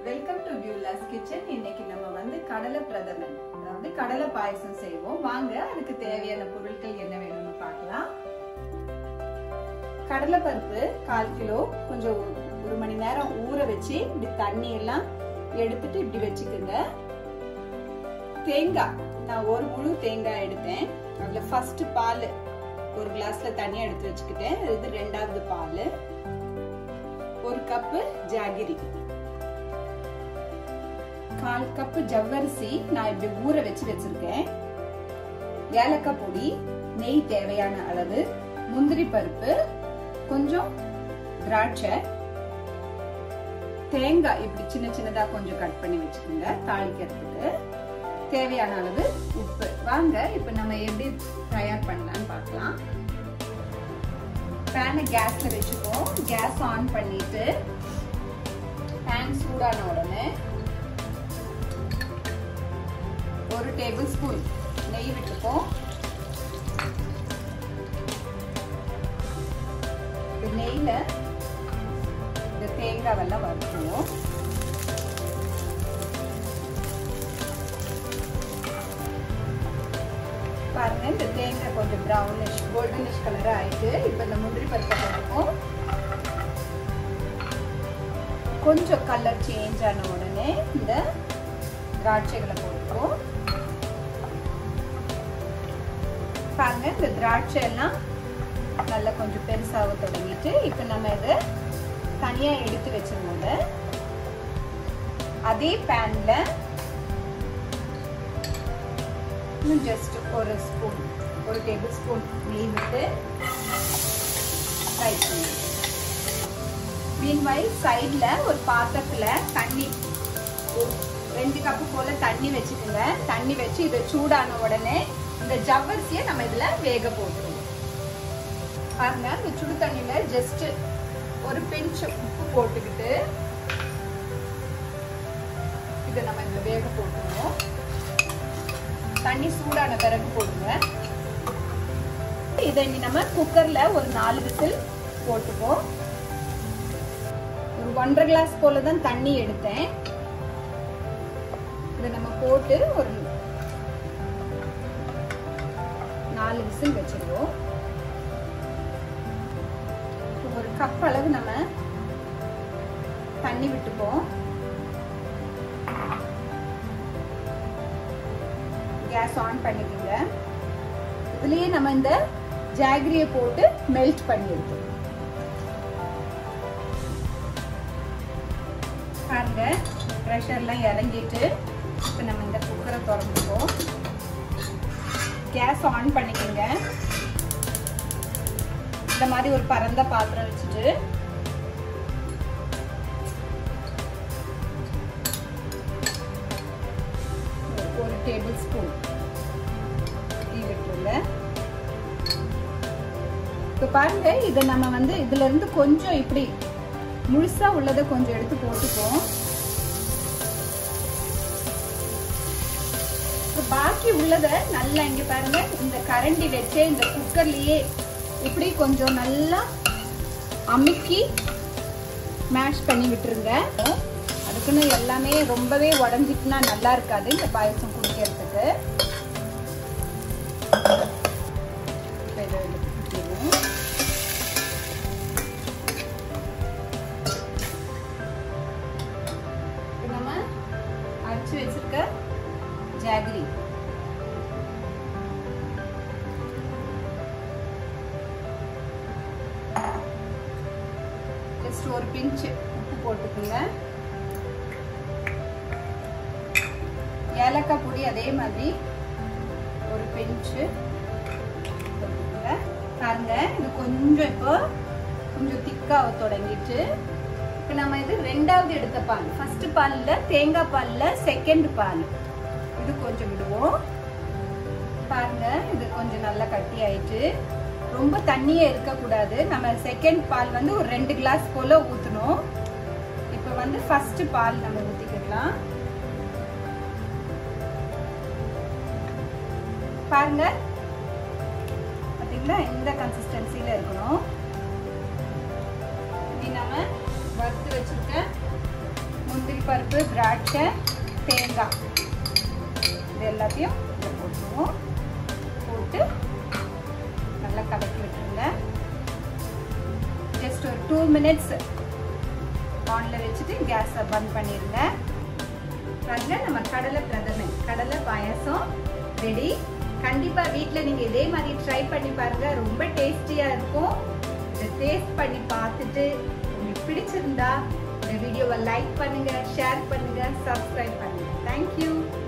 welcome to பியூலாஸ் kitchen இன்னைக்கு நம்ம வந்து கடலை பிரதமன் அதாவது கடலை பாயசம் செய்வோம் வாங்க அதுக்கு தேவையான பொருட்கள் என்ன வேணும்னு பார்க்கலாம் கடலை பருப்பு கால் கிலோ கொஞ்சம் ஒரு மணி நேரம் ஊற வச்சு இப்படி தண்ணி எல்லாம் எடுத்துட்டு இப்படி வச்சுக்கோங்க தேங்காய் நான் ஒரு முழு தேங்காய் எடுத்தேன் அதுல ஃபர்ஸ்ட் பால் ஒரு கிளாஸ்ல தனியா எடுத்து வச்சுக்கிட்டேன் இது ரெண்டாவது பால் ஒரு கப்பு ஜாகிரி கால் கப்பு ஜவ்வரிசி நான் இப்படி ஊற வச்சு வச்சிருக்கேன் ஏலக்காய் பொடி நெய் தேவையான அளவு முந்திரி பருப்பு கொஞ்சம் திராட்சை தேங்காய் இப்படி சின்ன சின்னதா கொஞ்சம் கட் பண்ணி வச்சுக்கோங்க தாளிக்கிறதுக்கு தேவையான அளவு உப்பு வாங்க இப்ப நம்ம எப்படி தயார் பண்ணலாம்னு பார்க்கலாம் பேனை கேஸ்ல வச்சுப்போம் கேஸ் ஆன் பண்ணிட்டு பேன் சூடான உடனே ஒரு டேபிள் ஸ்பூன் நெய் விட்டுப்போம் நெய்ல இந்த தேங்காவெல்லாம் வறுத்துவோம் பாருங்க இந்த தேங்காய் கொஞ்சம் ப்ரௌனிஷ் கோல்டனிஷ் கலர் ஆயிட்டு இப்போ இந்த முந்திரி பருப்பை போடுவோம் கொஞ்சம் கலர் சேஞ்ச் ஆன உடனே இந்த திராட்சைகளை போட்டுப்போம் பாருங்க இந்த திராட்சை எல்லாம் நல்லா கொஞ்சம் பெருசாக தொடங்கிட்டு இப்போ நம்ம இதை தனியாக எடுத்து வச்சிருந்தோங்க அதே பேன்ல இன்னும் ஜஸ்ட் ஒரு ஸ்பூன் ஒரு டேபிள் ஸ்பூன் நெய் விட்டு ஃப்ரை பண்ணி மீன்வாய் சைடில் ஒரு பாத்திரத்தில் தண்ணி ரெண்டு கப்பு போல தண்ணி வச்சுக்கோங்க தண்ணி வச்சு இதை சூடான உடனே இந்த ஜவ்வரிசியை நம்ம இதில் வேக போட்டுருவோம் பாருங்க இந்த சுடு தண்ணியில் ஜஸ்ட் ஒரு பிஞ்ச் உப்பு போட்டுக்கிட்டு இதை நம்ம இதில் வேக போட்டுருவோம் தண்ணி சூடான பிறகு போடுங்க இதை இனி நம்ம குக்கர்ல ஒரு நாலு விசில் போட்டுப்போம் ஒரு ஒன்றரை கிளாஸ் போல தான் தண்ணி எடுத்தேன் இதை நம்ம போட்டு ஒரு நாலு விசில் வச்சிருவோம் ஒரு கப் அளவு நம்ம தண்ணி விட்டுப்போம் கேஸ் ஆன் பண்ணிக்கோங்க இதுலயே நம்ம இந்த ஜாகிரியை போட்டு மெல்ட் பண்ணிடுவோம் பாருங்க ப்ரெஷர்லாம் இறங்கிட்டு இப்போ நம்ம இந்த குக்கரை திறந்துப்போம் கேஸ் ஆன் பண்ணிக்கோங்க இந்த மாதிரி ஒரு பரந்த பாத்திரம் வச்சுட்டு ஒரு டேபிள் ஸ்பூன் டீ விட்டுருங்க இப்போ பாருங்க இதை நம்ம வந்து இதுல இருந்து கொஞ்சம் இப்படி முழுசா உள்ளதை கொஞ்சம் எடுத்து போட்டுப்போம் பாக்கி உள்ளத நல்லா இங்க பாருங்க இந்த கரண்டி வச்சே இந்த குக்கர்லயே இப்படி கொஞ்சம் நல்லா அமுக்கி மேஷ் பண்ணி விட்டுருங்க அதுக்குன்னு எல்லாமே ரொம்பவே உடஞ்சிட்டுனா நல்லா இருக்காது இந்த பாயசம் குடிக்கிறதுக்கு நம்ம அரைச்சு வச்சிருக்க ஜாகிரி ஜஸ்ட் ஒரு பிஞ்ச் உப்பு போட்டுக்கோங்க ஏலக்காய் பொடி அதே மாதிரி ஒரு பிஞ்சு போட்டுக்கோங்க பாருங்க இது கொஞ்சம் இப்போ கொஞ்சம் திக்காக தொடங்கிட்டு இப்போ நம்ம இது ரெண்டாவது எடுத்த பால் ஃபர்ஸ்ட் பாலில் தேங்காய் பாலில் செகண்ட் பால் இது கொஞ்சம் விடுவோம் பாருங்க இது கொஞ்சம் நல்லா கட்டி ஆயிட்டு ரொம்ப தண்ணியே இருக்கக்கூடாது நம்ம செகண்ட் பால் வந்து ஒரு ரெண்டு கிளாஸ் போல ஊற்றணும் இப்போ வந்து ஃபர்ஸ்ட் பால் நம்ம ஊற்றிக்கலாம் பாருங்க பார்த்தீங்களா இந்த கன்சிஸ்டன்சியில் இருக்கணும் இனி நம்ம வறுத்து வச்சிருக்க முந்திரி பருப்பு திராட்சை தேங்காய் இது எல்லாத்தையும் இதில் போட்டுருவோம் போட்டு நல்லா கலக்கி விட்டுருங்க ஜஸ்ட் ஒரு டூ மினிட்ஸ் ஆனில் வச்சுட்டு கேஸை பந்த் பண்ணிடுங்க அதில் நம்ம கடலை பிரதமன் கடலை பாயாசம் ரெடி கண்டிப்பாக வீட்டில் நீங்கள் இதே மாதிரி ட்ரை பண்ணி பாருங்க ரொம்ப டேஸ்டியாக இருக்கும் இதை டேஸ்ட் பண்ணி பார்த்துட்டு உங்களுக்கு பிடிச்சிருந்தா இந்த வீடியோவை லைக் பண்ணுங்க ஷேர் பண்ணுங்க சப்ஸ்கிரைப் பண்ணுங்க தேங்க்யூ